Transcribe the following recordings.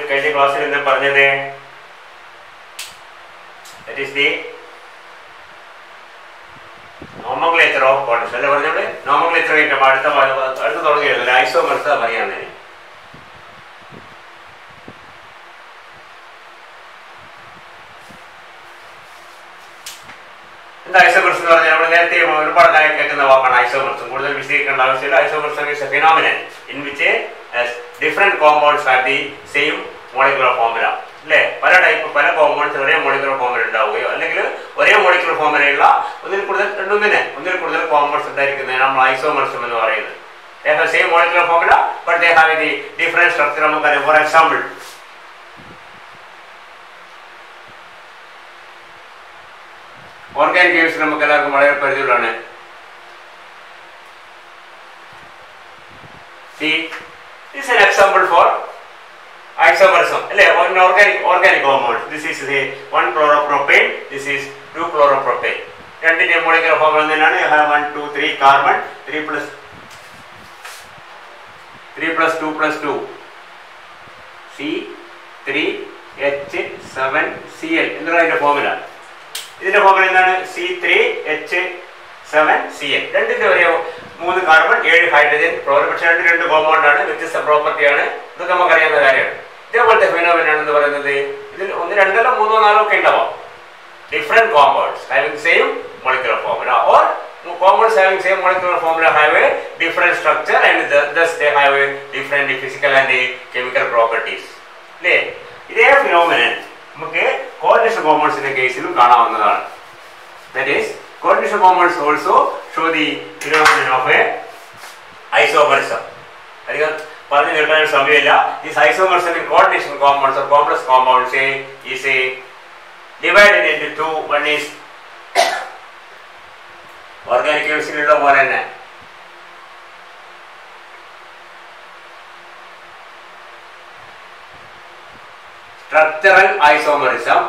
കഴിഞ്ഞ ക്ലാസ്സിൽ എന്താ പറഞ്ഞത് that is the nomenclature of conscious അല്ലേ പറഞ്ഞോളൂ നോമക്ലേച്ചർ കഴിഞ്ഞ അടുത്ത ഭാഗം- അടുത്ത തുടങ്ങിയല്ലോ ഐസോമർസ് പറയാൻ തന്നെ എന്താ ഐസോമർസ് എന്ന് പറഞ്ഞാൽ നമ്മൾ നേരത്തെ ഒരുപാട് കാര്യം കേൾക്കുന്ന വാക്കാണ് ഐസോമർസും കൂടുതൽ വിശദീകരിക്കേണ്ട ആവശ്യമില്ല isomers is a phenomenon in which different compounds are the same molecular formula അല്ലേ പല ടൈപ്പ് പല കോമ്പൗണ്ട്സ് ഒരേ മോളിക്കുലർ ഫോമുല ഉണ്ടാവുകയോ അല്ലെങ്കിൽ ഒരേ മോളിക്കുലർ ഫോമുലയുള്ള ഒന്നിൽ കൂടുതൽ രണ്ടൊന്നിന് ഒന്നിൽ കൂടുതൽ കോമ്പൗണ്ട്സ് ഉണ്ടായിരിക്കുന്നതാണ് നമ്മൾ ഐസോമർസം എന്ന് പറയുന്നത് they have the same molecular formula but they have the different structure നമുക്കറിയാം ഫോർ എക്സാമ്പിൾ ഓർഗാനിക് കേസ് നമുക്ക് എല്ലാവർക്കും വളരെ പരിചയമുള്ളതാണ് See, this is an example for isomerism. അല്ലേ one organic organic compound. This is the one chloropropane. This is two chloropropane. രണ്ടിന്റെ molecular formula തന്നെയാണ് you have one two three carbon three plus three plus two plus two C three H seven Cl എന്നുള്ള അതിന്റെ formula ഇതിന്റെ formula എന്താണ് C three H seven C N രണ്ടിന്റെ ഒരേ മൂന്ന് carbon ഏഴ് ഹൈഡ്രജൻ ക്ലോറിൻ പക്ഷേ രണ്ട് രണ്ട് കോമ്പൗണ്ട് ആണ് വ്യത്യസ്ത പ്രോപ്പർട്ടിയാണ് ഇതൊക്കെ നമുക്കറിയാവുന്ന കാര്യമാണ് ഇതേപോലത്തെ ഫിനോമിൻ ആണെന്ന് പറയുന്നത് ഇതിൽ ഒന്ന് രണ്ടല്ലോ മൂന്നോ നാലോ ഒക്കെ ഉണ്ടാവാം different compounds having same molecular formula or compounds having same molecular formula have a different structure and th- thus they have a different physical and chemical properties അല്ലേ ഇതേ ഫിനോമിനൻ നമുക്ക് കോർഡിനേഷൻ കോമ്പൗണ്ട്സിന്റെ കേസിലും കാണാവുന്നതാണ് that is coordination compounds also show the phenomenon of a isomerism അധികം പറഞ്ഞു കേൾക്കാൻ സമയമില്ല ഈ isomerism in coordination compounds or complex compounds is a divided into two one is organic കെമിസ്ട്രിയിലുള്ള പോലെ തന്നെ structural isomerism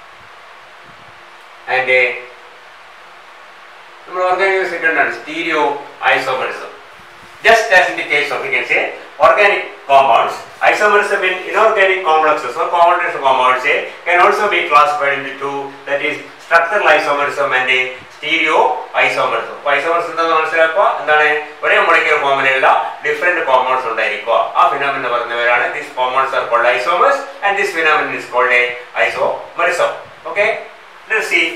and a നമ്മൾ ഓർഗാനിക് സെക്കൻഡാണ് stereo isomerism just as in the case of we can say organic compounds isomerism in inorganic complexes or combination compounds eh, can also be classified into two that is structural isomerism and a stereo isomerism അപ്പോൾ isomerism എന്താണെന്ന് മനസ്സിലാക്കുക എന്താണ് ഒരേ molecular ഫോമിലുള്ള different compounds ഉണ്ടായിരിക്കുക ആ phenomenon എന്ന് പറയുന്നവരാണ് this compounds are called isomers and this phenomenon is called a isomerism okay let's see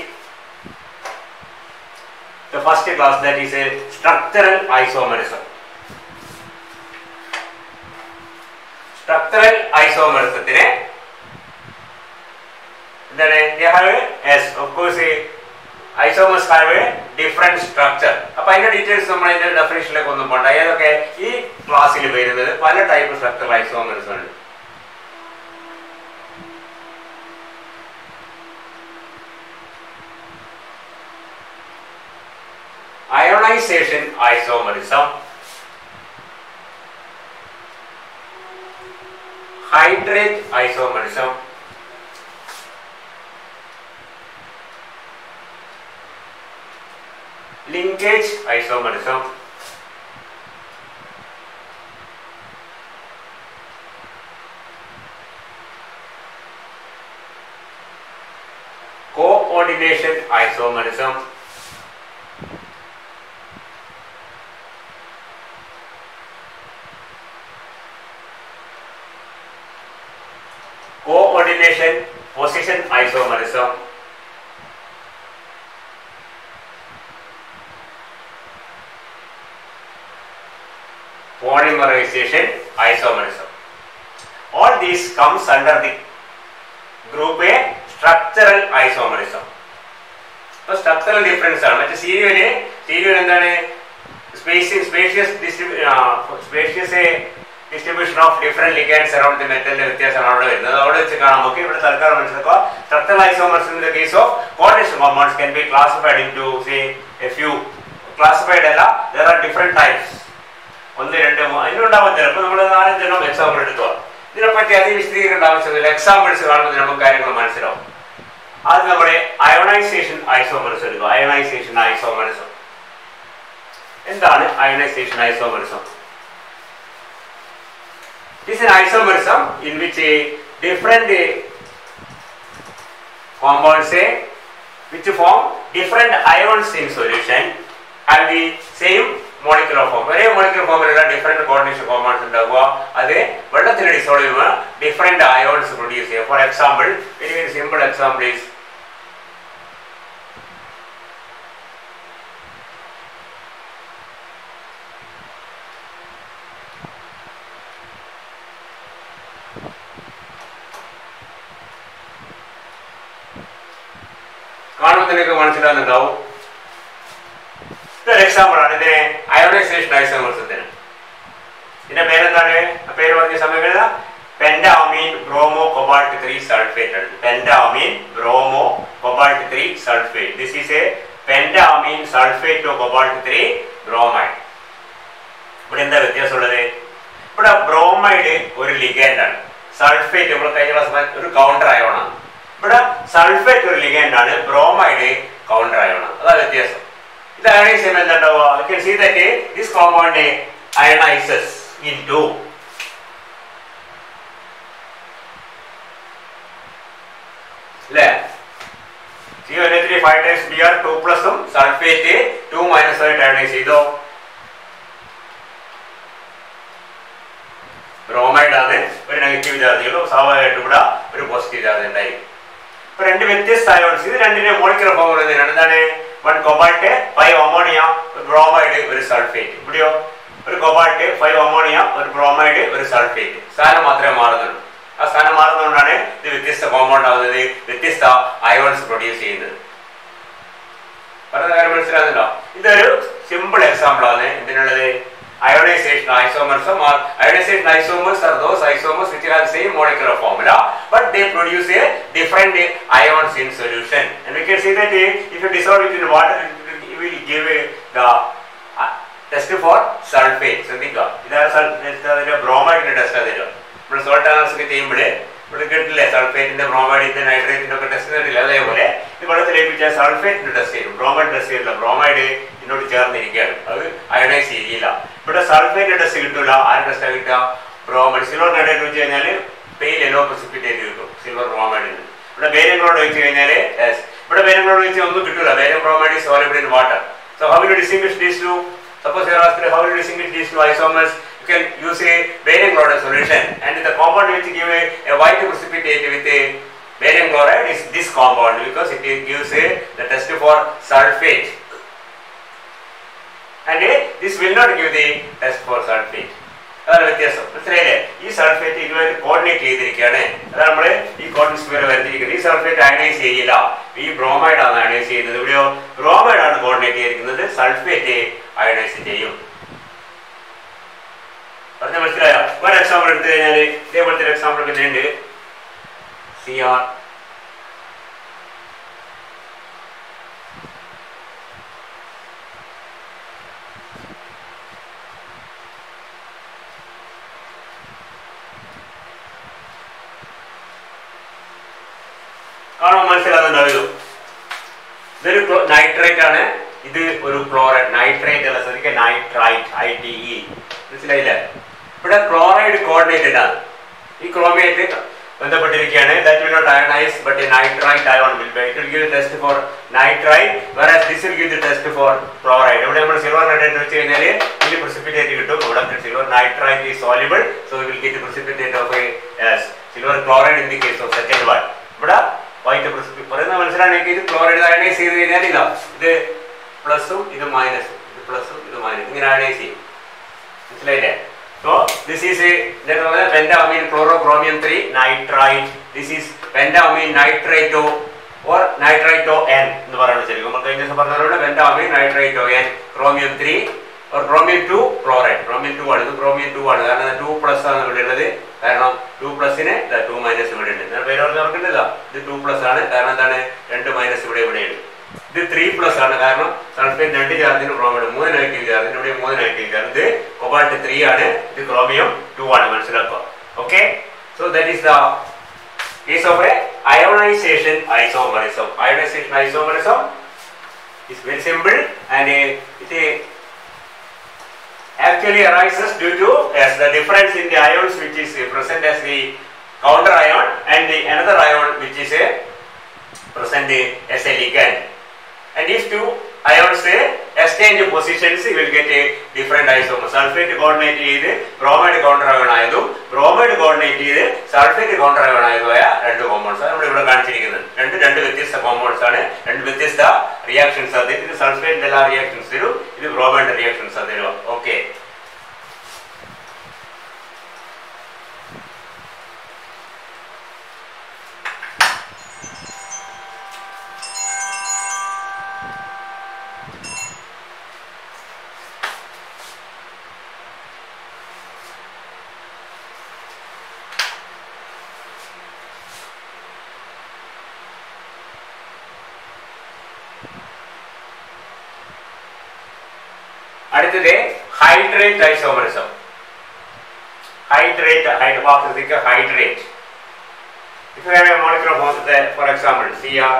the first class that is a structural isomerism structural ഐസോമറിസത്തിന് എന്താണ് yes of course isomers have a different structure അപ്പൊ അതിന്റെ details നമ്മൾ അതിന്റെ ഡെഫിനേഷനിലേക്ക് ഒന്നും പോണ്ട ഏതൊക്കെ ഈ ക്ലാസ്സിൽ വരുന്നത് പല ടൈപ്പ് സ്ട്രക്ചറൽ ഐസോമേഴ്സ് ഉണ്ട് ionisation isomerism hydrate isomerism linkage isomerism coordination isomerism coordination position isomerism polymerization isomerism all these comes under the group A structural isomerism അപ്പോൾ സ്ട്രക്ചറൽ ഡിഫറൻസ് ആണ് മറ്റേ സീരിയല് സീരിയൽ എന്താണ് spatial spatial spatial distribution of different ligands around the മെറ്റലിന്റെ വ്യത്യാസമാണ് അവിടെ വരുന്നത് അവിടെ വെച്ച് കാണാം നമുക്ക് ഇവിടെ തൽക്കാലം മനസ്സിലാക്കുക structural isomers in the case of coordination compounds can be classified into say a few classified അല്ല there are different types ഒന്ന് രണ്ട് മൂന്ന് അതിനുണ്ടാവും ചിലപ്പോൾ നമ്മൾ നാലഞ്ചെണ്ണം എക്സാമ്പിൾ എടുക്കുക ഇതിനെപ്പറ്റി അധികം വിശദീകരിക്കേണ്ട ആവശ്യമില്ല എക്സാമ്പിൾസ് കാണുമ്പോൾ നമുക്ക് കാര്യങ്ങൾ മനസ്സിലാവും അത് നമ്മുടെ അയോണൈസേഷൻ ഐസോമറിസം എടുക്കുക അയോണൈസേഷൻ ഐസോമറിസം എന്താണ് ionisation isomerism It is an isomerism in which a different uh, compounds uh, which form different ions in solution have the same molecular form ഒരേ molecular ഫോമിലുള്ള ഡിഫറെന്റ് കോർഡിനേഷൻ കോമ്പൗണ്ട്സ് ഉണ്ടാവുക അത് വെള്ളത്തിൽ dissolve ചെയ്യുമ്പോൾ different ions produce ചെയ്യും for example very very simple example is കാണുമ്പോൾ നിങ്ങൾക്ക് മനസ്സിലാകുന്നുണ്ടാവും ഇതൊരു എക്സാമ്പിൾ ആണ് ഇതിന് അയോണൈസേഷൻ ഐസോമർസത്തിന് ഇതിന്റെ പേരെന്താണ് ആ പേര് പറഞ്ഞ സമയം pentammine bromo cobalt three sulphate ആണ് pentammine bromo cobalt three sulphate this is a pentammine sulphate of cobalt three bromide ഇവിടെ എന്താ വ്യത്യാസമുള്ളത് ഇവിടെ ബ്രോമൈഡ് ഒരു ലിഗൻഡ് ആണ് സൾഫേറ്റ് ഇവിടെ കഴിഞ്ഞ ക്ലാസ് ഒരു കൗണ്ടർ അയോണാണ് ഇവിടെ സൾഫേറ്റ് ഒരു ലിഗൻഡ് ആണ് ബ്രോമൈഡ് കൗണ്ടർ അയോണാണ് അതാ വ്യത്യാസം ഇത് അയണൈസ് ചെയ്യുമ്പോൾ എന്താണ്ടാവുക you can see that this compound ionises into അല്ലേ C O three five times B R two പ്ലസും സൾഫേറ്റ് ടു മൈനസ് ആയിട്ട് അയണൈസ് ചെയ്തോ ബ്രോമൈഡ് ആണ് ഒരു നെഗറ്റീവ് ചാർജുകളും സ്വാഭാവികമായിട്ടും ഇവിടെ ഒരു പോസിറ്റീവ് ചാർജ് ഉണ്ടായിരിക്കും ഇപ്പൊ രണ്ട് വ്യത്യസ്ത അയോൺസ് ഇത് രണ്ടിന്റെ മോളിക്കുലർ ഫോം പറയുന്നതിനാണ് എന്താണ് വൺ കൊബാൾട്ട് ഫൈവ് അമോണിയ ഒരു ബ്രോമൈഡ് ഒരു സൾഫേറ്റ് ഇവിടെയോ ഒരു കൊബാൾട്ട് ഫൈവ് അമോണിയ ഒരു ബ്രോമൈഡ് ഒരു സൾഫേറ്റ് സ്ഥാനം മാത്രമേ മാറുന്നുള്ളൂ ആ സ്ഥാനം മാറുന്നതുകൊണ്ടാണ് ഇത് വ്യത്യസ്ത കോമ്പൗണ്ട് ആവുന്നത് വ്യത്യസ്ത അയോൺസ് പ്രൊഡ്യൂസ് ചെയ്യുന്നത് പറഞ്ഞ കാര്യം മനസ്സിലാകുന്നുണ്ടോ ഇതൊരു സിമ്പിൾ എക്സാമ്പിൾ ആണ് എന്തിനുള്ളത് ionization isomers are ionization isomers are those isomers which have the same molecular formula but they produce a different ions in solution and we can see that uh, if you dissolve it in water it will give uh, the uh, test for sulfate ശ്രദ്ധിക്കുക ഇതാണ് ബ്രോമൈഡിന്റെ test അതിലോ നമ്മൾ salt analysis ഒക്കെ ചെയ്യുമ്പോൾ ഇവിടെ കിട്ടില്ലേ സൾഫേറ്റിന്റെ ബ്രോമൈഡിന്റെ നൈട്രേറ്റിന്റെ ഒക്കെ test ചെയ്തിട്ടില്ല അതേപോലെ ഇത് വെള്ളത്തിൽ ലഭിച്ച സൾഫേറ്റിന്റെ ടെസ്റ്റ് ചെയ്യും ബ്രോമൈഡ് ടെസ്റ്റ് ചെയ്തില്ല ബ്രോമൈഡ് ഇതിനോട് ചേർന്നിരിക്കുകയാണ് അത് അയണൈസ് ചെയ്യില്ല ഇവിടെ സൾഫേറ്റിന്റെ ടെസ്റ്റ് കിട്ടില്ല ആരുടെ ടെസ്റ്റാ കിട്ടുക ബ്രോമൈഡ് സിൽവർ നൈട്രേറ്റ് വെച്ച് കഴിഞ്ഞാൽ പെയിൽ യെല്ലോ പ്രസിപ്പിറ്റേറ്റ് കിട്ടും സിൽവർ ബ്രോമൈഡിന് ഇവിടെ ബേരിയം ക്ലോറൈഡ് വെച്ച് കഴിഞ്ഞാൽ ഇവിടെ ബേരിയം ക്ലോറൈഡ് വെച്ച് ഒന്നും കിട്ടില്ല barium bromide is soluble in water so how will you distinguish these two suppose you are asked how will you distinguish these two isomers you can use a barium chloride solution and the compound which give a, a white precipitate with a barium chloride is this compound because it gives a the test for sulfate and uh, this will not give the test for sulfate അതാണ് വ്യത്യാസം മനസ്സിലായില്ലേ ഈ sulphate ഇതുമായിട്ട് coordinate ചെയ്തിരിക്കുകയാണ് അതാണ് നമ്മൾ ഈ coordinate വരെ വരുത്തിയിരിക്കുന്നത് ഈ സൾഫേറ്റ് അയണൈസ് ചെയ്യില്ല ഈ ബ്രോമൈഡ് ആണ് അയണൈസ് ചെയ്യുന്നത് ഇവിടെയോ ബ്രോമൈഡ് ആണ് കോർഡിനേറ്റ് ചെയ്തിരിക്കുന്നത് സൾഫേറ്റ് അയണൈസ് ചെയ്യും പറഞ്ഞ മനസ്സിലായോ ഒരു എക്സാമ്പിൾ എടുത്തു കഴിഞ്ഞാൽ ഇതേപോലത്തെ ഒരു എക്സാമ്പിൾ പിന്നെ ഉണ്ട് സി ആർ കാണുമ്പോൾ മനസ്സിലാകുന്നുണ്ടാവുമല്ലോ ഇതൊരു നൈട്രേറ്റ് ആണ് ഇത് ഒരു ക്ലോറൈഡ് നൈട്രേറ്റ് അല്ല ശ്രദ്ധിക്കുക നൈട്രൈറ്റ് ഐ ടി ഇ മനസ്സിലായില്ലേ ഇവിടെ ക്ലോറൈഡ് കോർഡിനേറ്റഡ് ആണ് ഈ ക്രോമിയേറ്റ് ബന്ധപ്പെട്ടിരിക്കുകയാണ് that will not ionise but a nitrite ion will be it will give test for nitrite whereas this will give the test for chloride ഇവിടെ നമ്മൾ സിൽവർ നൈട്രേറ്റ് വെച്ച് കഴിഞ്ഞാൽ ഇതിൽ precipitate കിട്ടും ഇവിടെ silver nitrite is soluble so we will get the precipitate of a yes, silver chloride in the case of second one ഇവിടെ white precipitate പറയുന്നത് മനസ്സിലാണെങ്കിൽ ഇത് ക്ലോറൈഡ് അയണൈസ് ചെയ്ത് കഴിഞ്ഞാൽ ഇതാ ഇത് പ്ലസും ഇത് മൈനസും ഇത് പ്ലസും ഇത് മൈനസും ഇങ്ങനെ അയണൈസ് ചെയ്യും മനസ്സിലായില്ലേ So this is a then another pentamine chlorochromium 3 nitrite. This is pentamine nitrito or nitrito N എന്ന് പറയുന്നത് ശരി നമ്മൾ കഴിഞ്ഞ ദിവസം പറഞ്ഞതുപോലെ pentamine nitrito N chromium 3 or chromium 2 chloride chromium 2 ആണ് ഇത് chromium 2 ആണ് കാരണം 2 പ്ലസ് ആണ് ഇവിടെ ഉള്ളത് കാരണം 2 പ്ലസിന് ടു മൈനസ് ഇവിടെ ഉണ്ട് ഞാൻ പേര് പറഞ്ഞ് ഓർക്കുന്നില്ല ഇത് 2 പ്ലസ് ആണ് കാരണം എന്താണ് രണ്ട് മൈനസ് ഇവിടെ ഇവിടെയുണ്ട് ഇത് ത്രീ പ്ലസ് ആണ് കാരണം സൾഫേറ്റ് രണ്ട് ചാർജിന് ക്രോമിയം മൂന്ന് നെഗറ്റീവ് ചാർജിന് ഇവിടെ മൂന്ന് നെഗറ്റീവ് ചാർജ് ഇത് കൊബാൾട്ട് ത്രീ ആണ് ഇത് ക്രോമിയം ടു ആണ് മനസ്സിലാക്കുക okay so that is the case of a ionisation isomerism ionisation isomerism is very simple and uh, it uh, actually arises due to as the difference in the ions which is uh, present as the counter ion and the another ion which is a present as a ligand. And these two ions exchange positions you will get a different isomer. Sulfate coordinate ചെയ്ത് bromide counter ion ആയതും bromide coordinate ചെയ്ത് sulfate counter ion ആയതുമായ രണ്ട് compounds ആണ് നമ്മൾ ഇവിടെ കാണിച്ചിരിക്കുന്നത് രണ്ട് രണ്ട് വ്യത്യസ്ത കോമ്പൗണ്ട്സ് ആണ് രണ്ട് വ്യത്യസ്ത റിയാക്ഷൻസ് അത് ഇത് സൾഫേറ്റിന്റെ എല്ലാ റിയാക്ഷൻസ് തരും ഇത് ബ്രോമൈഡ് റിയാക്ഷൻസ് തരും ഓക്കെ അടുത്തത് hydrate isomerism hydrate hydroxic hydrate If you have a molecular form, then, for example, Cr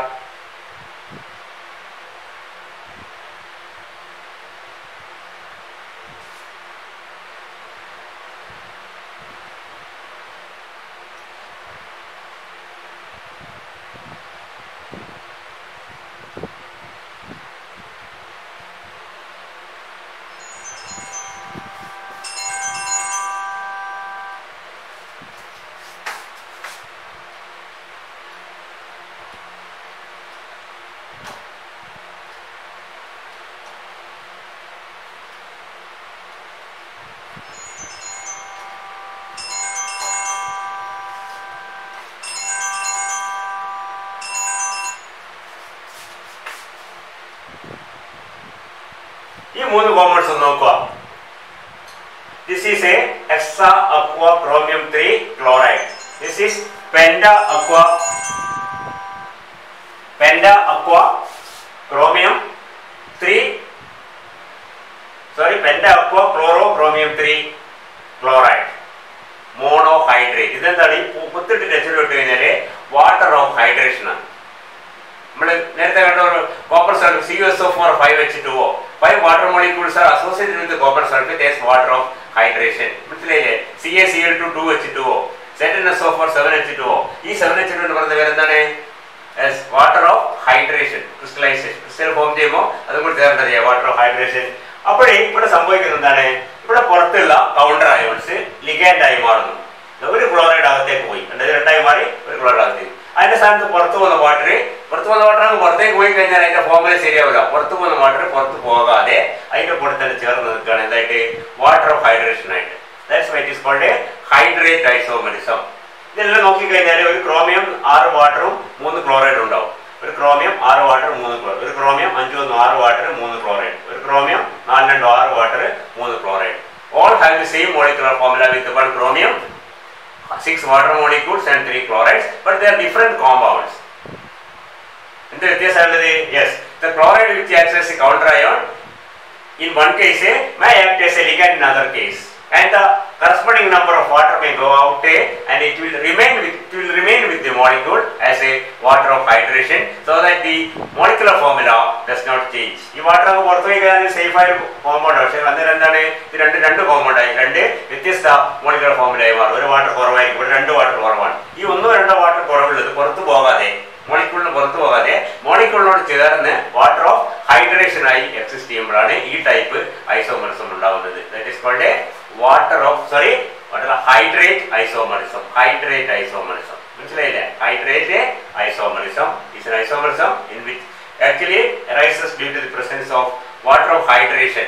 ഈ മൂന്ന് കോമ്പൗണ്ട്സ് ഒന്ന് നോക്കുക this is a hexa aqua chromium three chloride this is penta aqua penta aqua chromium three sorry penta aqua chloro chromium three chloride mono hydrate ഇതെന്താണ് ഈ പു- കുത്തിട്ട് രചന ഇട്ട് കഴിഞ്ഞാല് water of hydration ആണ് നമ്മൾ നേരത്തെ കണ്ട ഒരു copper sulphate C S O four five H two O five water molecules are associated with copper sulphate as water of hydration മനസ്സിലായില്ലേ C A C L two two H two O സെറ്റൻ S O four seven H two O ഈ seven H two എന്ന് പറയുന്ന പേര് എന്താണ് water of hydration crystallisation crystal form ചെയ്യുമ്പോൾ അതും കൂടി ചേർന്നറിയാം വാട്ടർ ഓഫ് ഹൈഡ്രേഷൻ അപ്പോഴേ ഇവിടെ സംഭവിക്കുന്നത് എന്താണ് ഇവിടെ പുറത്തുള്ള കൗണ്ടർ അയോൺസ് ലിഗാൻഡ് ആയി മാറുന്നു ഒരു ക്ലോറൈഡ് അകത്തേക്ക് പോയി രണ്ടത് രണ്ടായി മാറി ഒരു ക്ലോറൈഡ് അകത്തേക്ക് അതിന്റെ സ്ഥാനത്ത് പുറത്തു പോകുന്ന വാട്ടർ പുറത്തു പോകുന്ന വാട്ടർ അങ്ങ് പുറത്തേക്ക് പോയി കഴിഞ്ഞാൽ അതിന്റെ ഫോമുല ശരിയാവില്ല പുറത്തു പോകുന്ന വാട്ടർ പുറത്ത് പോകാതെ അതിന്റെ കൂടെ തന്നെ ചേർന്ന് നിൽക്കുകയാണ് എന്തായിട്ട് വാട്ടർ ഓഫ് ഹൈഡ്രേഷൻ ആയിട്ട് that's what is called hydrate isomerism ഇതെല്ലാം നോക്കിക്കഴിഞ്ഞാൽ ഒരു ക്രോമിയം ആറ് വാട്ടറും മൂന്ന് ക്ലോറൈഡ് ഉണ്ടാവും ഒരു ക്രോമിയം ആറ് വാട്ടർ മൂന്ന് ക്ലോറൈഡ് ഒരു ക്രോമിയം അഞ്ചു ഒന്ന് ആറ് വാട്ടർ മൂന്ന് ക്ലോറൈഡ് ഒരു ക്രോമിയം നാല് രണ്ട് ആറ് വാട്ടർ മൂന്ന് chloride all have the same molecular formula with one chromium six water molecules and three chlorides, but they are different compounds. എന്ത് വ്യത്യാസമുള്ളത് yes the chloride which acts as a counter ion in one case eh, may act as a ligand in other case and the corresponding number of water may go out eh, and it will remain with it will remain with the molecule as a water of hydration so that the molecular formula does not change ഈ water അങ്ങ് പുറത്തു പോയി കഴിഞ്ഞാൽ safe ആയ compound പക്ഷേ അന്നേരം എന്താണ് ഇത് രണ്ട് രണ്ട് കോമ്പൗണ്ട് ആയി രണ്ട് വ്യത്യസ്ത മോളിക്കുലർ ഫോമിലായി മാറും ഒരു വാട്ടർ കുറവായിരിക്കും ഇവിടെ രണ്ട് വാട്ടർ കുറവാണ് ഈ ഒന്നോ രണ്ടോ വാട്ടർ കുറവുള്ളത് പുറത്തു പോകാതെ മോളിക്യൂളിന് പുറത്തു പോകാതെ മോളിക്യൂളിനോട് ചേർന്ന് വാട്ടർ ഓഫ് ഹൈഡ്രേഷൻ ആയി എക്സിസ്റ്റ് ചെയ്യുമ്പോഴാണ് ഈ ടൈപ്പ് ഐസോമറിസം ഉണ്ടാവുന്നത് that is called a water of sorry water hydrate isomerism hydrate isomerism മനസ്സിലായില്ലേ hydrate isomerism is an isomerism in which actually arises due to the presence of water of hydration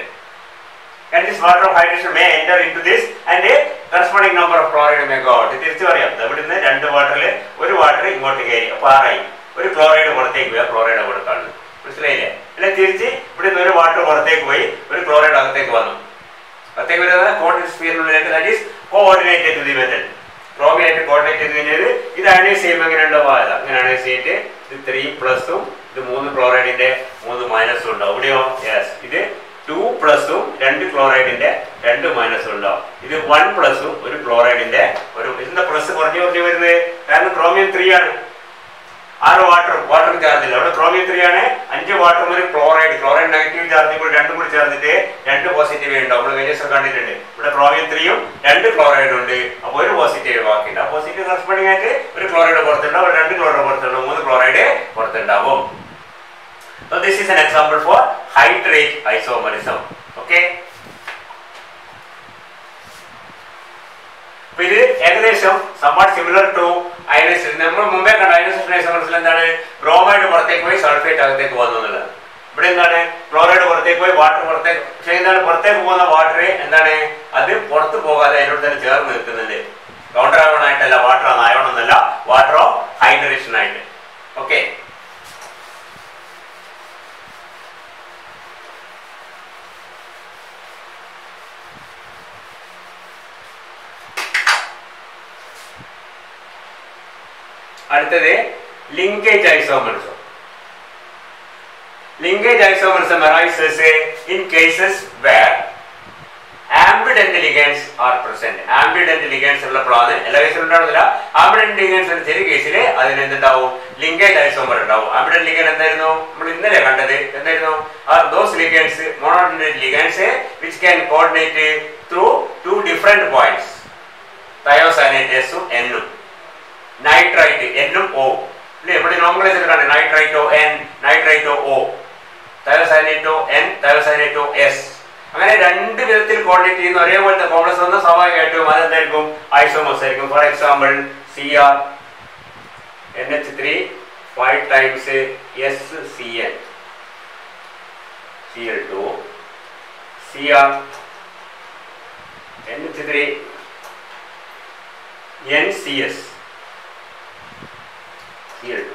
and this water of hydration may enter into this and a corresponding number of chloride may go out തിരിച്ചു പറയാം ഇവിടുന്ന് രണ്ട് വാട്ടറിൽ ഒരു water ഇങ്ങോട്ട് കയറി അപ്പൊ ആറായി ഒരു ക്ലോറൈഡ് പുറത്തേക്ക് പോയി ആ ക്ലോറൈഡ് അവിടെ കാണുന്നു മനസ്സിലായില്ലേ അല്ലെ തിരിച്ച് ഇവിടുന്ന് ഒരു വാട്ടർ പുറത്തേക്ക് പോയി ഒരു ക്ലോറൈഡ് അകത്തേക്ക് വന്നു അകത്തേക്ക് വരുന്നത് കോർഡിനേറ്റ് സ്ഫിയറിനുള്ളിലേക്ക് that is coordinated to the metal ക്രോമിയായിട്ട് കോർഡിനേറ്റ് ചെയ്ത് കഴിഞ്ഞാൽ ഇത് അണേസ് ചെയ്യുമ്പോൾ എങ്ങനെ ഉണ്ടാവുക അങ്ങനെ അണേസ് ചെയ്തിട്ട് ഇത് ത്രീ പ്ലസും ഇത് മൂന്ന് ക്ലോറൈഡിന്റെ മൂന്ന് മൈനസും ഉണ്ടാവും ഇവിടെയോ യെസ് ഇത് ടു പ്ലസും രണ്ട് ക്ലോറൈഡിന്റെ രണ്ട് മൈനസും ഉണ്ടാവും ഇത് വൺ പ്ലസും ഒരു ക്ലോറൈഡിന്റെ ഒരു ഇതിന്റെ പ്ലസ് കുറഞ്ഞു കുറഞ്ഞു വരുന്നത് കാരണം ക്രോമിയം ത്രീ ആണ് ആറ് വാട്ടർ വാട്ടർ ചാർജ് ഇല്ല അവിടെ ക്രോമിയം ത്രീ ആണ് അഞ്ച് വാട്ടർ ഒരു ക്ലോറൈഡ് ക്ലോറൈഡ് നെഗറ്റീവ് ചാർജ് കൂടി രണ്ടും കൂടി ചേർന്നിട്ട് രണ്ട് പോസിറ്റീവ് ഉണ്ടാവും നമ്മൾ കഴിഞ്ഞ ദിവസം കണ്ടിട്ടുണ്ട് ഇവിടെ ക്രോമിയം ത്രീയും രണ്ട് ക്ലോറൈഡ് ഉണ്ട് അപ്പോൾ ഒരു പോസിറ്റീവ് ബാക്കിയുണ്ട് ആ പോസിറ്റീവ് കറസ്പോണ്ടിങ് ആയിട്ട് ഒരു ക്ലോറൈഡ് പുറത്തുണ്ടാവും ഒരു രണ്ട് ക്ലോറൈഡ് പുറത്തുണ്ടാവും മൂന്ന് ക്ലോറൈഡ് പുറത്തുണ്ടാവും So this is an example for hydrate isomerism. Okay. അപ്പൊ ഇത് ഏകദേശം സംവാട്ട് സിമിലർ ടു അയനൈസേഷൻ നമ്മൾ മുമ്പേ കണ്ട അയനൈസേഷൻ ഐസോമറിസിൽ എന്താണ് ബ്രോമൈഡ് പുറത്തേക്ക് പോയി സൾഫേറ്റ് അകത്തേക്ക് വന്നു എന്നുള്ളത് ഇവിടെ എന്താണ് ക്ലോറൈഡ് പുറത്തേക്ക് പോയി വാട്ടർ പുറത്തേക്ക് പക്ഷേ എന്താണ് പുറത്തേക്ക് പോകുന്ന വാട്ടർ എന്താണ് അത് പുറത്ത് പോകാതെ അതിനോട് തന്നെ ചേർന്ന് നിൽക്കുന്നുണ്ട് കൗണ്ടർ അയോൺ ആയിട്ടല്ല വാട്ടർ അയോൺ എന്നല്ല വാട്ടർ ഓഫ് ഹൈഡ്രേഷൻ ആയിട്ട് ഓക്കെ അടുത്തത് linkage isomerism linkage isomerism arises in cases where ambident ligands are present ambident ligands ഉള്ളപ്പോഴാണ് എല്ലാ കേസിലും ഉണ്ടാവുന്നില്ല ambident ligands എന്ന ചെറിയ കേസിൽ അതിന് എന്തുണ്ടാവും ലിങ്കേജ് ഐസോമർ ഉണ്ടാവും ambident ligand എന്തായിരുന്നു നമ്മൾ ഇന്നലെ കണ്ടത് എന്തായിരുന്നു are those ligands monodentate ligands which can coordinate through two different points തയോസൈനേറ്റേഴ്സും എന്നും നൈട്രൈറ്റ് എന്നും ഓ ഇല്ലേ ഇവിടെ നോമലൈസർ കാണാം nitrito N nitrito O thiocyanato N thiocyanato S അങ്ങനെ രണ്ട് വിധത്തിൽ കോർഡിനേറ്റ് ചെയ്യുന്ന ഒരേപോലത്തെ കോംപ്ലക്സ് വന്ന സ്വാഭാവികമായിട്ടും അതെന്തായിരിക്കും ഐസോമസ് ആയിരിക്കും for example C R N H three five times S C N C L two C R N H three N C S Cl2.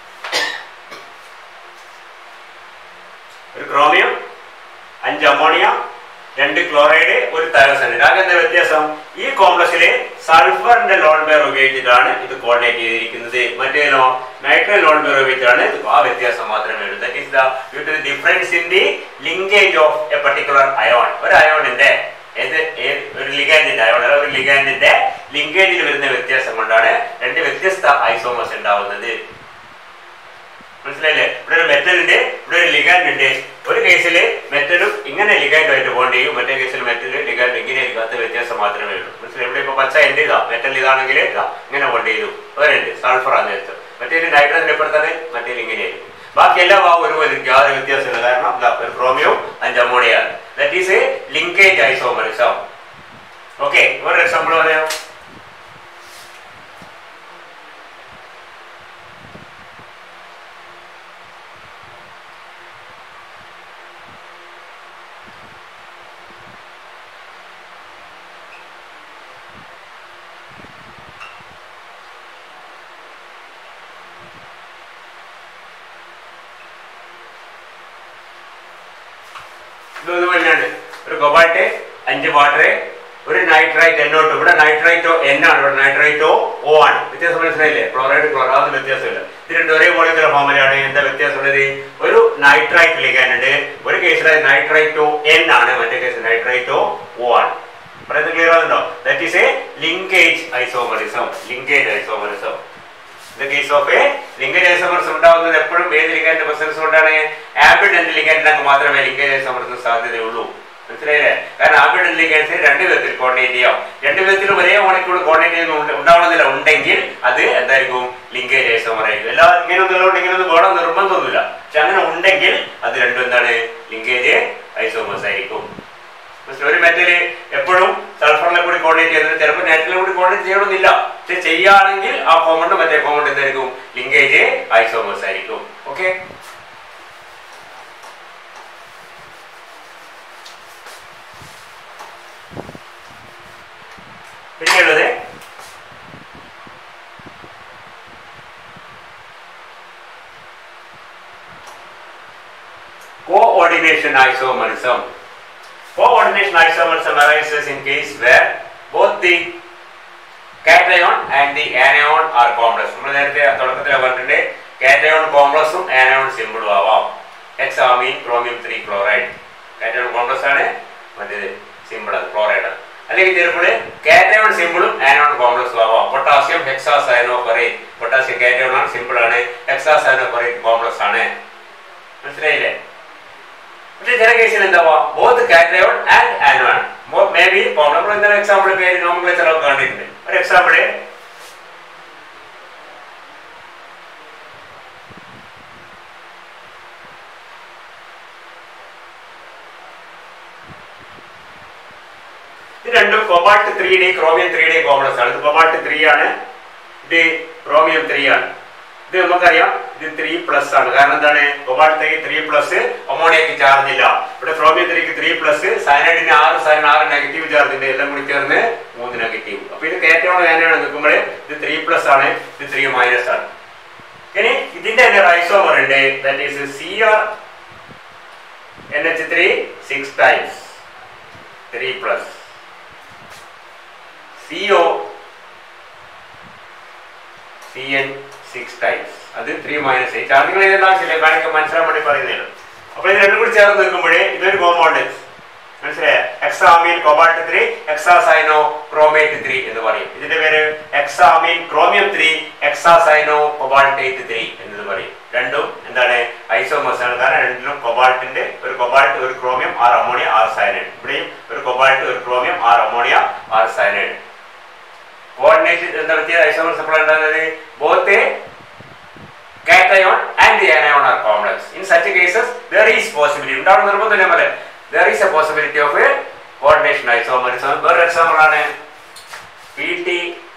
ഒരു ക്രോമിയം അഞ്ച് അമോണിയ രണ്ട് ക്ലോറൈഡ് ഒരു തയോസൈനൈഡ് ആകെ എന്താ വ്യത്യാസം ഈ കോംപ്ലക്സിൽ സൾഫറിന്റെ ലോൺ ബെയർ ഉപയോഗിച്ചിട്ടാണ് ഇത് കോർഡിനേറ്റ് ചെയ്തിരിക്കുന്നത് മറ്റേനോ നൈട്രൽ ലോൺ ബെയർ ഉപയോഗിച്ചാണ് ഇത് ആ വ്യത്യാസം മാത്രമേ ഉള്ളൂ that is the due to the difference in the linkage of a particular ion ഒരു അയോണിന്റെ ഏത് ഏത് ഒരു ലിഗാൻഡിന്റെ അയോൺ ഒരു ലിഗാൻഡിന്റെ ലിങ്കേജിൽ വരുന്ന വ്യത്യാസം കൊണ്ടാണ് രണ്ട് വ്യത്യസ്ത ഐസോമസ് ഉണ്ടാവുന്നത് മനസ്സിലായില്ലേ ഇവിടെ ഒരു മെറ്റൽ ഉണ്ട് ഇവിടെ ഒരു ലിഗാൻഡ് ഉണ്ട് ഒരു കേസിൽ മെറ്റലും ഇങ്ങനെ ലിഗാൻഡുമായിട്ട് ബോണ്ട് ചെയ്യും മറ്റേ കേസിൽ മെറ്റൽ ലിഗാൻഡ് ഇങ്ങനെ ഇരിക്കാത്ത വ്യത്യാസം മാത്രമേ ഉള്ളൂ മനസ്സിലായി ഇവിടെ ഇപ്പൊ പച്ച എന്റെ ഇതാ മെറ്റൽ ഇതാണെങ്കിൽ ഇതാ ഇങ്ങനെ ബോണ്ട് ചെയ്തു അവരുണ്ട് സൾഫർ ആണ് നേരത്തെ മറ്റേ നൈട്രജൻ എപ്പോഴത്താണ് മറ്റേ ഇങ്ങനെയായിരിക്കും ബാക്കി എല്ലാ ഭാഗവും ഒരുപോലെ ഇരിക്കും യാതൊരു വ്യത്യാസമില്ല കാരണം ഇതാ ഒരു ക്രോമിയോ അഞ്ച് അമോണിയാണ് that is a linkage isomerism okay ഒരു എക്സാമ്പിൾ പറയാം ഇത് ഇതുപോലെയാണ് ഒരു കൊബാൾട്ട് അഞ്ച് വാട്ടർ ഒരു നൈട്രൈറ്റ് എന്നോട്ട് ഇവിടെ നൈട്രൈറ്റോ എൻ ആണ് ഇവിടെ നൈട്രൈറ്റോ ഓ ആണ് വ്യത്യാസം മനസ്സിലായില്ലേ ക്ലോറൈഡ് ക്ലോറൈഡ് അതൊന്നും വ്യത്യാസമില്ല ഇത് രണ്ട് ഒരേ മോളിക്കുലർ ഫോമിലാണ് എന്താ വ്യത്യാസമുള്ളത് ഒരു നൈട്രൈറ്റ് ലിഗാൻ ഉണ്ട് ഒരു കേസിൽ നൈട്രൈറ്റോ എൻ ആണ് മറ്റേ കേസിൽ നൈട്രൈറ്റോ ഓ ആണ് പറയുന്നത് ക്ലിയർ ആകുന്നുണ്ടോ that is a linkage isomerism linkage isomerism the case of a linkage isomerism ഉണ്ടാവുന്നത് എപ്പോഴും ഏത് ലിഗാന്റെ പ്രസൻസ് കൊണ്ടാണ് ആംബിഡന്റ് ലിഗാൻഡിനൊക്കെ മാത്രമേ ലിങ്കേജ് ഐസോമറിസം സാധ്യതയുള്ളൂ മനസ്സിലായില്ലേ കാരണം ആംബിഡന്റ് ലിഗാൻസ് രണ്ട് വിധത്തിൽ കോർഡിനേറ്റ് ചെയ്യാം രണ്ട് വിധത്തിലും ഒരേ മോളിക്കൂൾ കോർഡിനേറ്റ് ചെയ്യുന്ന ഉണ്ടാവണമെന്നില്ല ഉണ്ടെങ്കിൽ അത് എന്തായിരിക്കും ലിങ്കേജ് ഐസോമർ ആയിരിക്കും എല്ലാ ഇങ്ങനെ ഒന്നുള്ളതുകൊണ്ട് ഇങ്ങനെ ഒന്നും വേണം നിർബന്ധമൊന്നുമില്ല പക്ഷെ അങ്ങനെ ഉണ്ടെങ്കിൽ അത് രണ്ടും എന്താണ് ലിങ്കേജ് ഐസോമേഴ്സ് ആയിരിക്കും മനസ്സിലായോ? ഒരു മെറ്റല് എപ്പോഴും സൾഫറിനെ കൂടി കോർഡിനേറ്റ് ചെയ്യുന്നത് ചിലപ്പോൾ നൈട്രലിനെ കൂടി കോർഡിനേറ്റ് ചെയ്യണമെന്നില്ല പക്ഷെ ചെയ്യുകയാണെങ്കിൽ ആ കോമണ്ട് മറ്റേ കോമണ്ട് എന്തായിരിക്കും ലിങ്കേജ് ഐസോമേഴ്സ് ആയിരിക്കും ഓക്കെ പിന്നെയുള്ളത് coordination isomerism. Coordination isomerism arises in case where both the cation and the anion are complex. നമ്മൾ നേരത്തെ തുടക്കത്തിൽ പറഞ്ഞിട്ടുണ്ട് കാറ്റയോൺ കോംപ്ലക്സും ആനയോൺ സിമ്പിളും ആവാം hexammine chromium three chloride cation complex ആണ് മറ്റേത് സിമ്പിൾ ആണ് ക്ലോറൈഡ് ആണ് അല്ലെങ്കിൽ ചിലപ്പോൾ കാറ്റയോൺ സിമ്പിളും ആനോൺ കോംപ്ലക്സും ആവാം പൊട്ടാസ്യം ഹെക്സാസൈനോ പറയും പൊട്ടാസ്യം കാറ്റയോൺ ആണ് സിമ്പിൾ ആണ് ഹെക്സാസൈനോ പറയും കോംപ്ലക്സ് ആണ് മനസ്സിലായില്ലേ പക്ഷേ ചില കേസിൽ എന്താവാം both cation and anion may be നമ്മൾ എന്താണ് എക്സാമ്പിൾ പേര് നോമിക്ലേച്ചർ ഒക്കെ കണ്ടിട്ടുണ്ട് ഒരു എക്സാമ്പിള് ഇത് രണ്ടും cobalt three D chromium three D complex ആണ് ഇത് കൊബാൾട്ട് ത്രീ ആണ് ഇത് ക്രോമിയം ത്രീ ആണ് ഇത് നമുക്കറിയാം ഇത് ത്രീ പ്ലസ് ആണ് കാരണം എന്താണ് കൊബാൾട്ടേക്ക് ത്രീ പ്ലസ് അമോണിയക്ക് ചാർജ് ഇല്ല ഇവിടെ ക്രോമിയം ത്രീക്ക് ത്രീ പ്ലസ് സയനൈഡിന് ആറ് സയൻ ആറ് നെഗറ്റീവ് ചാർജ് ഉണ്ട് എല്ലാം കൂടി ചേർന്ന് മൂന്ന് നെഗറ്റീവ് അപ്പൊ ഇത് കയറ്റോളം വേനയാണ് നിൽക്കുമ്പോൾ ഇത് ത്രീ പ്ലസ് ആണ് ഇത് ത്രീ മൈനസ് ആണ് ഇനി ഇതിന്റെ തന്നെ റൈസോമർ ഉണ്ട് that is C R N H three six times three plus CO C N six times അത് ത്രീ മൈനസ് എയ്റ്റ് ചാർജുകൾ ഇതിന്റെ ആവശ്യമില്ല കാണിക്കാൻ മനസ്സിലാൻ വേണ്ടി പറയുന്നതാണ് അപ്പൊ ഇത് രണ്ടും കൂടി ചേർന്ന് നിൽക്കുമ്പോഴേ ഇതൊരു കോമ്പൗണ്ട് മനസ്സിലായ hexamine cobalt three hexacyano chromate three എന്ന് പറയും ഇതിന്റെ പേര് hexamine chromium three hexacyano cobaltate three എന്നത് പറയും രണ്ടും എന്താണ് ഐസോമസ് ആണ് കാരണം രണ്ടിലും കൊബാൾട്ടിന്റെ ഒരു കൊബാൾട്ട് ഒരു ക്രോമിയം ആറ് അമോണിയ ആറ് സയനൈഡ് ഇവിടെയും ഒരു കൊബാൾട്ട് ഒരു ക്രോമിയം ആറ് അമോണിയ ആറ് സയനൈഡ് കോർഡിനേഷൻ നടത്തിയ ഐസോമർ സപ്ലൈ ഉണ്ടാകുന്നത് both cation and the anion are complex. In such cases, there is possibility. ഉണ്ടാവുന്ന നിർബന്ധമില്ല പോലെ there is a possibility of a coordination isomerism. വേറെ എക്സാമ്പിൾ ആണ് P T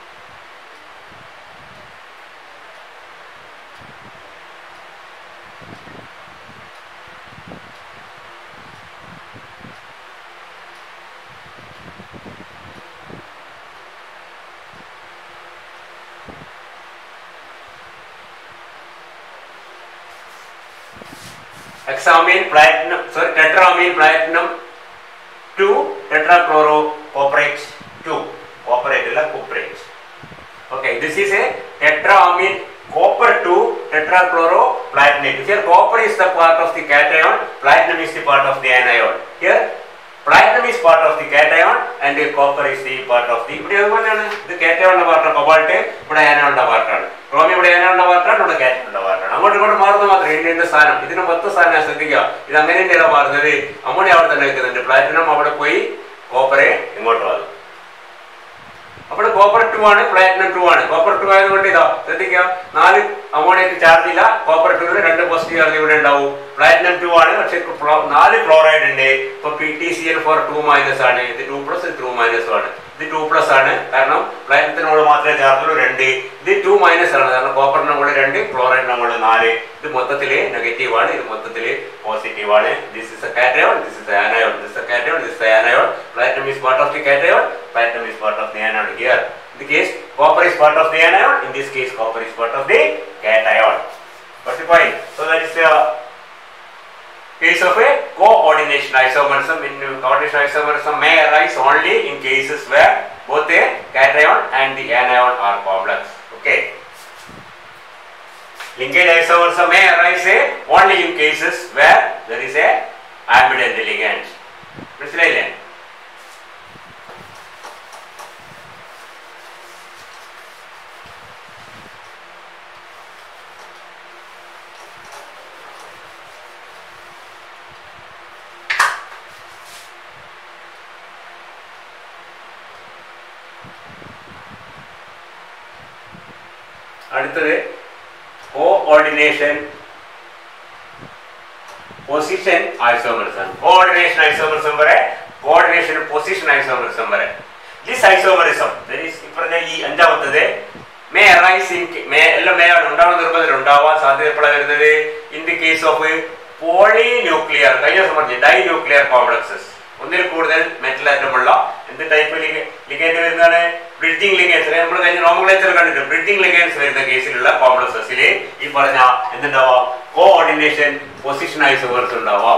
hexamine platinum sorry tetramine platinum 2 tetrachloro cooperate 2 cooperate illa cooperate okay this is a tetramine copper 2 tetrachloro platinum here copper is the part of the cation platinum is the part of the anion here platinum is part of the cation and the copper is the part of the ഇവിടെ അതുപോലെയാണ് ഇത് കാറ്റയോണിന്റെ പാർട്ടാണ് cobalt ഇവിടെ ആനോണിന്റെ പാർട്ടാണ് chromium ഇവിടെ ആനോണിന്റെ പാർട്ടാണ് ഇവിടെ കാറ്റോണിന്റെ പാർട്ടാണ് അങ്ങോട്ട് ഇങ്ങോട്ട് മാറുന്നത് മാത്രം ഇന്ത്യന്റെ സ്ഥാനം ഇതിന് മൊത്തം സ്ഥാനം ശ്രദ്ധിക്കുക ഇത് അങ്ങനെ തന്നെയാണ് മാറുന്നത് അമോണിയ അവിടെ തന്നെ വെക്കുന്നുണ്ട് പ്ലാറ്റിനം അവിടെ പോയി കോപ്പറെ ഇങ്ങോട്ട് വന്നു അപ്പോൾ കോപ്പർ ടു ആണ് പ്ലാറ്റിനം ടു ആണ് കോപ്പർ ടു ആയതുകൊണ്ട് ഇതാ ശ്രദ്ധിക്കുക നാല് അമോണിയക്ക് ചാർജ് ഇല്ല കോപ്പർ ടുവിന് രണ്ട് പോസിറ്റീവ് ചാർജ് ഇവിടെ ഉണ്ടാവും പ്ലാറ്റിനം ടു ആണ് പക്ഷെ ക്ലോ- നാല് ക്ലോറൈഡ് ഉണ്ട് ഇപ്പൊ P T C L four two minus ആണ് ഇത് ടു പ്ലസ് ടു മൈനസ് ആണ് ഇത് ടു പ്ലസ് ആണ് കാരണം പ്ലാറ്റിനത്തിനോട് മാത്രമേ ചാർജുള്ളൂ രണ്ട് ഇത് ടു മൈനസ് ആണ് കാരണം കോപ്പറിന്റെ കൂടെ രണ്ട് ക്ലോറൈഡിന്റെ കൂടെ നാല് ഇത് മൊത്തത്തില് നെഗറ്റീവ് ആണ് ഇത് മൊത്തത്തില് പോസിറ്റീവ് ആണ് this is a cation this is anion this a cation this is anion platinum is part of the cation platinum is part of the anion here in the case copper is part of the anion in this case copper is part of the cation what's the point so that is the case of a coordination isomerism in coordination isomerism may arise only in cases where both the cation and the anion are complex okay linkage isomerism may arise eh, only in cases where there is a ambident ligand മനസ്സിലായില്ലേ അടുത്തത് coordination position isomerism coordination isomerism വരെ coordination position isomerism വരെ this isomerism പറഞ്ഞ ഈ അഞ്ചാമത്തത് may arise in may എല്ലാം may ആണ് ഉണ്ടാവുന്ന നിർബന്ധം ഉണ്ടാവാൻ സാധ്യത എപ്പോഴാണ് വരുന്നത് in the case of polynuclear കഴിഞ്ഞ സംബന്ധിച്ച് ഡൈ ന്യൂക്ലിയർ കോംപ്ലക്സസ് ഒന്നിൽ കൂടുതൽ മെറ്റൽ ആറ്റമുള്ള എന്ത് ടൈപ്പ് ലിഗൻഡ് വരുന്നതാണ് ബ്രിഡ്ജിംഗ് ലിഗൻസ് നമ്മൾ കഴിഞ്ഞ നോമുലേച്ചർ കണ്ടിട്ടുണ്ട് ബ്രിഡ്ജിംഗ് ലിഗൻസ് വരുന്ന കേസിലുള്ള കോംപ്ലക്സസിൽ ഈ പറഞ്ഞ എന്തുണ്ടാവാം കോഓർഡിനേഷൻ പൊസിഷൻ ഐസോമേഴ്സ് ഉണ്ടാവാം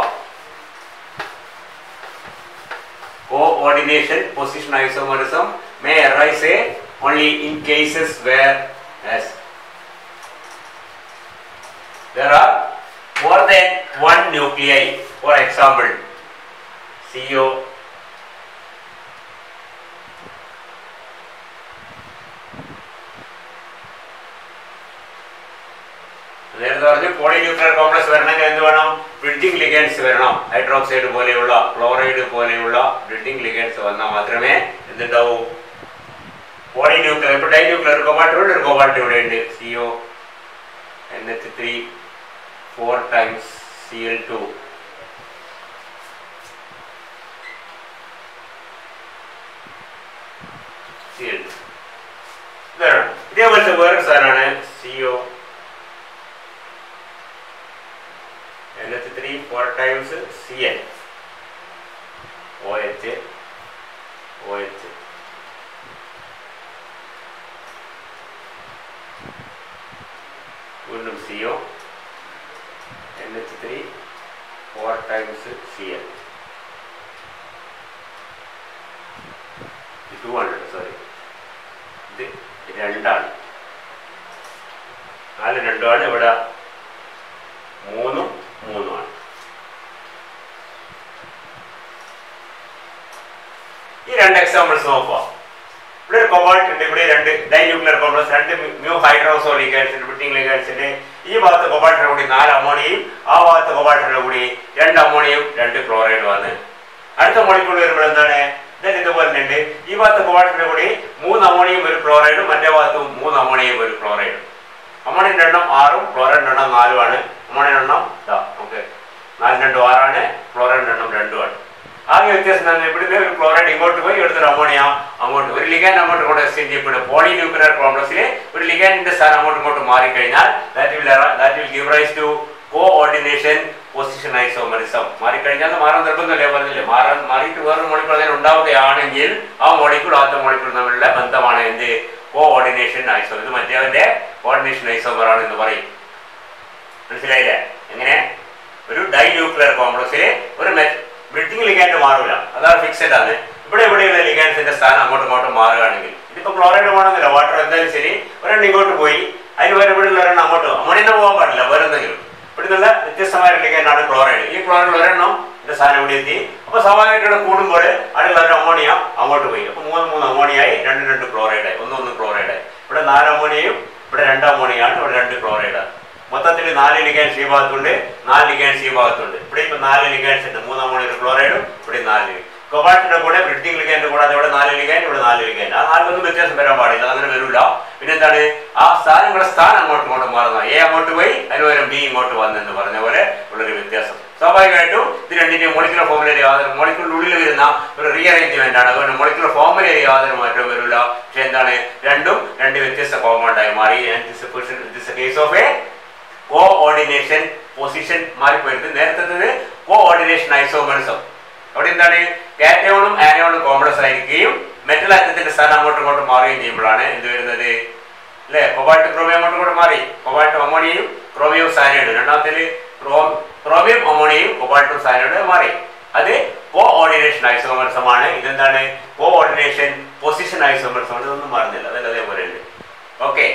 coordination position isomerism may arise eh, only in cases where as there are more than one nuclei for example CO നേരത്തെ പറഞ്ഞു പോളിന്യൂക്ലിയർ കോംപ്ലക്സ് വരണമെങ്കിൽ എന്ത് വേണം ബ്രിഡ്ജിംഗ് ലിഗൻസ് വരണം ഹൈഡ്രോക്സൈഡ് പോലെയുള്ള ക്ലോറൈഡ് പോലെയുള്ള ബ്രിഡ്ജിംഗ് ലിഗൻസ് വന്നാൽ മാത്രമേ എന്തുണ്ടാവൂ പോളിന്യൂക്ലിയർ ഇപ്പൊ ഡൈന്യൂക്ലിയർ കോബാൾട്ട് ഇവിടെ ഒരു കോബാൾട്ട് ഇവിടെ ഉണ്ട് C O N H three four times C L two C L two ഇതാണ് ഇതേപോലത്തെ വേറൊരു സാധനമാണ് C O N H three four times C L O H O H വീണ്ടും C O N H three four times C L two hundred sorry ഇത് രണ്ടാണ് നാല് രണ്ടുമാണ് ഇവിടെ മൂന്നും മൂന്നുമാണ് ഈ രണ്ട് എക്സാമ്പിൾസ് നോക്കുക ഇവിടെ ഒരു കൊബാൾട്ട് ഉണ്ട് ഇവിടെ രണ്ട് ഡൈന്യൂക്ലിയർ കോംപ്ലക്സ് രണ്ട് മ്യൂ ഹൈഡ്രോസോ ലിഗൻസ് ബിട്ടിംഗ് ലിഗൻസിന്റെ ഈ ഭാഗത്ത് കൊബാൾട്ടിന്റെ കൂടി നാല് അമോണിയയും ആ ഭാഗത്ത് കൊബാൾട്ടിന്റെ കൂടി രണ്ട് അമോണിയും രണ്ട് ക്ലോറൈഡും ആണ് അടുത്ത മോളിക്കൂൾ വരുമ്പോൾ എന്താണ് ഇതെല്ലാം ഇതുപോലെ ഉണ്ട് ഈ ഭാഗത്ത് കൊബാൾട്ടിന്റെ കൂടി മൂന്ന് അമോണിയും ഒരു ക്ലോറൈഡും മറ്റേ ഭാഗത്ത് മൂന്ന് അമോണിയും ഒരു ക്ലോറൈഡും അമോണിയന്റെ എണ്ണം ആറും ക്ലോറൈഡിന്റെ എണ്ണം നാലുമാണ് അമോണിയന്റെ എണ്ണം ഇതാ നമുക്ക് നാല് രണ്ടും ആറാണ് ക്ലോറൈഡിന്റെ എണ്ണം രണ്ടുമാണ് ആകെ വ്യത്യാസം എന്താണ് ഇവിടുന്ന് ഒരു ക്ലോറൈഡ് ഇങ്ങോട്ട് പോയി ഇവിടുത്തെ അമോണിയ അങ്ങോട്ട് ഒരു ലിഗാൻ അങ്ങോട്ട് കൂടെ എക്സ്ചേഞ്ച് ചെയ്യപ്പെടും പോളിന്യൂക്ലിയർ കോംപ്ലക്സിൽ ഒരു ലിഗാനിന്റെ സ്ഥാനം അങ്ങോട്ട് ഇങ്ങോട്ട് മാറിക്കഴിഞ്ഞാൽ that will that will give rise to coordination position isomerism മാറിക്കഴിഞ്ഞാൽ അത് മാറാൻ നിർബന്ധമല്ലേ പറഞ്ഞില്ലേ മാറാൻ മാറിയിട്ട് വേറൊരു മോളിക്കൂൾ അതിന് ഉണ്ടാവുകയാണെങ്കിൽ ആ മോളിക്കൂൾ ആദ്യത്തെ മോളിക്കൂൾ തമ്മിലുള്ള ബന്ധമാണ് എന്ത് കോ ഓർഡിനേഷൻ ഐസോ ഇത് മറ്റേവന്റെ കോർഡിനേഷൻ ഐസോമർ ആണ് എന്ന് പറയും മനസ്സിലായില്ലേ എങ്ങനെ ഒരു ഡൈന്യൂക്ലിയർ കോംപ്ലക്സിൽ ഒരു ബ്രിഡിംഗ് ലിഗാൻഡ് മാറൂല അതാണ് ഫിക്സഡ് ആണ് ഇവിടെ ഇവിടെയുള്ള ലിഗാൻസിന്റെ സ്ഥാനം അങ്ങോട്ടും ഇങ്ങോട്ടും മാറുകയാണെങ്കിൽ ഇതിപ്പോ ക്ലോറൈഡ് വേണമെന്നില്ല വാട്ടർ എന്തായാലും ശരി ഒരെണ്ണം ഇങ്ങോട്ട് പോയി അതിന് വേറെ ഇവിടെ ഉള്ള ഒരെണ്ണം അങ്ങോട്ട് അമോണിയ പോകാൻ പാടില്ല വേറെ എന്തെങ്കിലും ഇവിടെ നിന്നുള്ള വ്യത്യസ്തമായ ലിഗാൻഡാണ് ക്ലോറൈഡ് ഈ ക്ലോറൈഡ് ഒരെണ്ണം ഇതിന്റെ സ്ഥാനം ഇവിടെ എത്തി അപ്പൊ സ്വാഭാവികമായിട്ട് ഇവിടെ കൂടുമ്പോൾ അടുത്ത ഒരു അമോണിയ അങ്ങോട്ട് പോയി അപ്പൊ മൂന്ന് മൂന്ന് അമോണിയായി രണ്ട് രണ്ട് ക്ലോറൈഡായി ഒന്ന് ഒന്ന് ക്ലോറൈഡായി ഇവിടെ നാല് അമോണിയയും ഇവിടെ രണ്ട് അമോണിയാണ് ഇവിടെ രണ്ട് ക്ലോറൈഡാണ് മൊത്തത്തിൽ നാല് ലിഗാൻസ് ഈ ഭാഗത്തുണ്ട് നാല് ലിഗാൻസ് ഈ ഭാഗത്തുണ്ട് ഇവിടെ ഇപ്പൊ നാല് ലിഗാൻസ് ഉണ്ട് മൂന്ന് അമോണിയ ഒരു ക്ലോറൈഡും ഇവിടെ നാല് കൊബാൾട്ടിന്റെ കൂടെ ബ്രിഡിംഗ് ലിഗാൻഡ് കൂടാതെ ഇവിടെ നാല് ലിഗാൻഡ് ഇവിടെ നാല് ലിഗാൻഡ് ആ നാലിലൊന്നും വ്യത്യാസം വരാൻ പാടില്ല അങ്ങനെ വരില്ല പിന്നെ എന്താണ് ആ സ്ഥാനങ്ങളുടെ സ്ഥാനം അങ്ങോട്ടും ഇങ്ങോട്ടും മാറുന്ന എ അങ്ങോട്ട് പോയി അതിന് പകരം ബി ഇങ്ങോട്ട് വന്നെന്ന് പറഞ്ഞ പോലെ ഉള്ളൊരു വ്യത്യാസം സ്വാഭാവികമായിട്ടും ഇത് രണ്ടിന്റെയും മോളിക്കുലർ ഫോമിലെ യാതൊരു മോളിക്കുലർ ഉള്ളിൽ വരുന്ന ഒരു റീഅറേഞ്ച്മെന്റ് ആണ് അതുകൊണ്ട് മോളിക്കുലർ ഫോമിലെ യാതൊരു മാറ്റവും വരില്ല പക്ഷെ എന്താണ് രണ്ടും രണ്ട് വ്യത്യസ്ത കോമ്പൗണ്ടായി മാറി case of a coordination position മാറിപ്പോയിട്ട് നേരത്തെ കോ ഓർഡിനേഷൻ ഐസോമറിസം അവിടെ എന്താണ് കാറ്റയോണും ആനയോണും കോംപ്ലക്സ് ആയിരിക്കുകയും മെറ്റൽ ആറ്റത്തിന്റെ സ്ഥാനം അങ്ങോട്ടും ഇങ്ങോട്ടും മാറുകയും ചെയ്യുമ്പോഴാണ് എന്ത് വരുന്നത് അല്ലെ കൊബാൾട്ട് ക്രോമിയം അങ്ങോട്ടും ഇങ്ങോട്ടും മാറി കൊബാൾട്ട് അമോണിയും ക്രോമിയവും സാനൈഡ് രണ്ടാമത്തിൽ ക്രോമിയം അമോണിയും കൊബാൾട്ടും സാനൈഡ് മാറി അത് കോ ഓർഡിനേഷൻ ഐസോമർസമാണ് ഇതെന്താണ് കോ ഓർഡിനേഷൻ പൊസിഷൻ ഐസോമർസം ഇതൊന്നും മാറുന്നില്ല അതല്ല അതേപോലെ ഉണ്ട് ഓക്കെ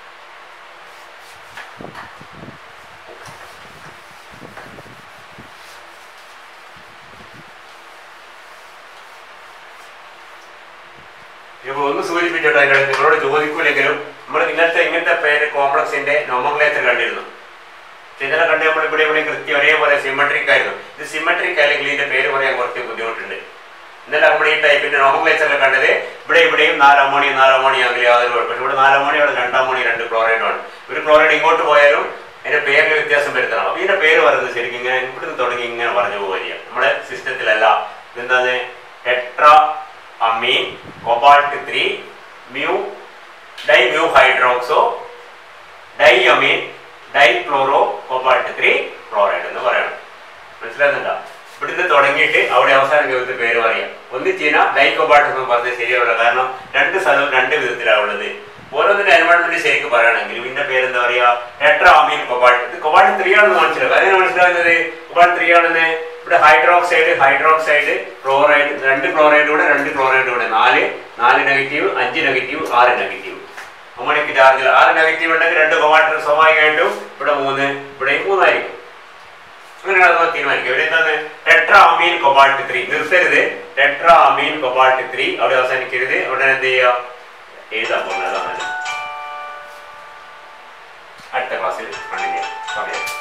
ഇപ്പൊ ഒന്ന് സൂചിപ്പിച്ചോട്ടെ അതിന്റെ ഇടയിൽ നിങ്ങളോട് ചോദിക്കൂലെങ്കിലും നമ്മൾ ഇന്നത്തെ ഇങ്ങനത്തെ പേര് കോംപ്ലക്സിന്റെ നോമക്ലേച്ചർ കണ്ടിരുന്നു പക്ഷെ ഇന്നലെ കണ്ട് നമ്മൾ ഇവിടെ ഇവിടെ കൃത്യം ഒരേപോലെ സിമെട്രിക് ആയിരുന്നു ഇത് സിമെട്രിക് അല്ലെങ്കിൽ ഇതിന്റെ പേര് പറയാൻ കുറച്ച് ബുദ്ധിമുട്ടുണ്ട് ഇന്നലെ നമ്മൾ ഈ ടൈപ്പിന്റെ നോമക്ലേച്ചറിൽ കണ്ടത് ഇവിടെ ഇവിടെയും നാല് അമോണിയ നാല് അമോണിയ അങ്ങനെ യാതൊരു കുഴപ്പം പക്ഷെ ഇവിടെ നാല് അമോണിയ ഇവിടെ രണ്ട് അമോണിയ രണ്ട് ക്ലോറൈഡാണ് ഒരു ക്ലോറൈഡ് ഇങ്ങോട്ട് പോയാലും അതിന്റെ പേരിൽ വ്യത്യാസം വരുത്തണം അപ്പൊ ഇതിന്റെ പേര് പറയുന്നത് ശരിക്കും ഇങ്ങനെ ഇവിടുന്ന് തുടങ്ങി ഇങ്ങനെ പറഞ്ഞു പോവുക നമ്മുടെ സിസ്റ്റത്തിലല്ല എന്താണ് tetra amine cobalt three mu di mu hydroxo di amine di chloro cobalt three chloride എന്ന് പറയണം മനസ്സിലാകുന്നുണ്ടോ ഇവിടുന്ന് തുടങ്ങിയിട്ട് അവിടെ അവസാനം വിധത്തിൽ പേര് പറയാം ഒന്നിച്ചീന ഡൈ കൊബാൾട്ട് എന്ന് പറഞ്ഞത് ശരിയാവില്ല കാരണം രണ്ട് സ്ഥലവും രണ്ട് വിധത്തിലാണ് ഉള്ളത് ഓരോന്നിന്റെ എൻവയോൺമെന്റ് ശരിക്കും പറയുകയാണെങ്കിൽ ഇതിന്റെ പേര് എന്താ പറയാ ടെട്രാ അമീൻ കൊബാൾട്ട് ഇത് കൊബാൾട്ട് ത്രീ ആണെന്ന് മനസ്സിലാവും അതിനെ മനസ്സിലാകുന്നത് കൊബാൾട്ട് ത്രീ ആണെന്ന് ഇവിടെ ഹൈഡ്രോക്സൈഡ് ഹൈഡ്രോക്സൈഡ് ക്ലോറൈഡ് രണ്ട് ക്ലോറൈഡ് കൂടെ രണ്ട് ക്ലോറൈഡ് കൂടെ നാല് നാല് നെഗറ്റീവ് അഞ്ച് നെഗറ്റീവ് ആറ് നെഗറ്റീവ് അമോണിയക്ക് ചാർജിൽ ആറ് നെഗറ്റീവ് ഉണ്ടെങ്കിൽ രണ്ട് കൊബാൾട്ട് സ്വാഭാവികമായിട്ടും ഇവിടെ മൂന്ന് ഇവിടെ മൂന്നായിരിക്കും അങ്ങനെയാണ് അത് തീരുമാനിക്കുക ഇവിടെ എന്താണ് ടെട്രാ അമീൻ കൊബാൾട്ട് ത്രീ നിർത്തരുത് ടെട്രാ അമീൻ കൊബാൾട്ട് ത്രീ അവിടെ അവസാനിക്കരുത് അവിടെ എന്ത് ചെയ്യുക എഴുതാൻ പോകുന്നത് അതാണ് അടുത്ത ക്ലാസ്സിൽ കണ്ടിന്യൂ പറയാം